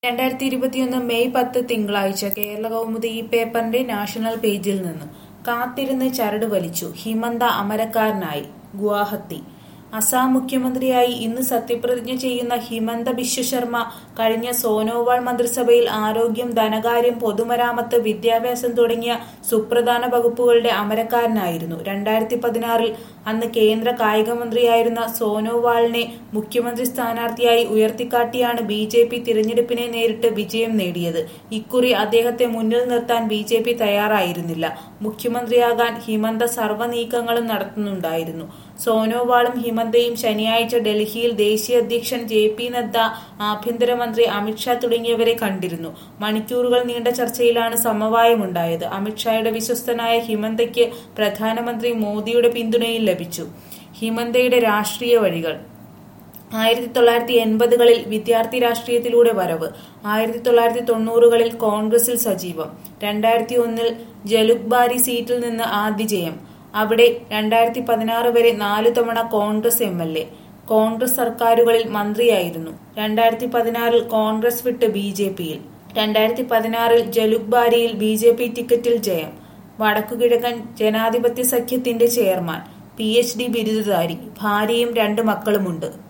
രണ്ടായിരത്തി ഇരുപത്തിയൊന്ന് മെയ് പത്ത് തിങ്കളാഴ്ച കേരള കൗമുദി ഈ പേപ്പറിന്റെ നാഷണൽ പേജിൽ നിന്ന് കാത്തിരുന്ന് ചരട് വലിച്ചു ഹിമന്ത അമരക്കാരനായി ഗുവാഹത്തി അസാം മുഖ്യമന്ത്രിയായി ഇന്ന് സത്യപ്രതിജ്ഞ ചെയ്യുന്ന ഹിമന്ത ബിശ്വ ശർമ്മ കഴിഞ്ഞ സോനോവാൾ മന്ത്രിസഭയിൽ ആരോഗ്യം ധനകാര്യം പൊതുമരാമത്ത് വിദ്യാഭ്യാസം തുടങ്ങിയ സുപ്രധാന വകുപ്പുകളുടെ അമരക്കാരനായിരുന്നു രണ്ടായിരത്തി പതിനാറിൽ അന്ന് കേന്ദ്ര കായിക മന്ത്രിയായിരുന്ന സോനോവാളിനെ മുഖ്യമന്ത്രി സ്ഥാനാർത്ഥിയായി ഉയർത്തിക്കാട്ടിയാണ് ബി ജെ പി തിരഞ്ഞെടുപ്പിനെ നേരിട്ട് വിജയം നേടിയത് ഇക്കുറി അദ്ദേഹത്തെ മുന്നിൽ നിർത്താൻ ബി ജെ പി തയ്യാറായിരുന്നില്ല മുഖ്യമന്ത്രിയാകാൻ ഹിമന്ത സർവ്വ നീക്കങ്ങളും നടത്തുന്നുണ്ടായിരുന്നു സോനോവാളും ഹിമന്തയും ശനിയാഴ്ച ഡൽഹിയിൽ ദേശീയ അധ്യക്ഷൻ ജെ പി നദ്ദ ആഭ്യന്തരമന്ത്രി അമിത്ഷാ തുടങ്ങിയവരെ കണ്ടിരുന്നു മണിക്കൂറുകൾ നീണ്ട ചർച്ചയിലാണ് സമവായമുണ്ടായത് അമിത്ഷായുടെ വിശ്വസ്തനായ ഹിമന്തയ്ക്ക് പ്രധാനമന്ത്രി മോദിയുടെ പിന്തുണയും ലഭിച്ചു ഹിമന്തയുടെ രാഷ്ട്രീയ വഴികൾ ആയിരത്തി തൊള്ളായിരത്തി എൺപതുകളിൽ വിദ്യാർത്ഥി രാഷ്ട്രീയത്തിലൂടെ വരവ് ആയിരത്തി തൊള്ളായിരത്തി തൊണ്ണൂറുകളിൽ കോൺഗ്രസിൽ സജീവം രണ്ടായിരത്തി ഒന്നിൽ ജലുക്ബാരി സീറ്റിൽ നിന്ന് ആദ്യ ജയം അവിടെ രണ്ടായിരത്തി പതിനാറ് വരെ നാലു തവണ Congress M L A Congress സർക്കാരുകളിൽ മന്ത്രിയായിരുന്നു രണ്ടായിരത്തി പതിനാറിൽ കോൺഗ്രസ് വിട്ട് ബി ജെ പിയിൽ രണ്ടായിരത്തി പതിനാറിൽ ജലുക്ബാരിയിൽ ബി ജെ പി ടിക്കറ്റിൽ ജയം വടക്കുകിഴക്കൻ ജനാധിപത്യ സഖ്യത്തിന്റെ ചെയർമാൻ പി എച്ച് ഡി ബിരുദധാരി ഭാര്യയും രണ്ട് മക്കളുമുണ്ട്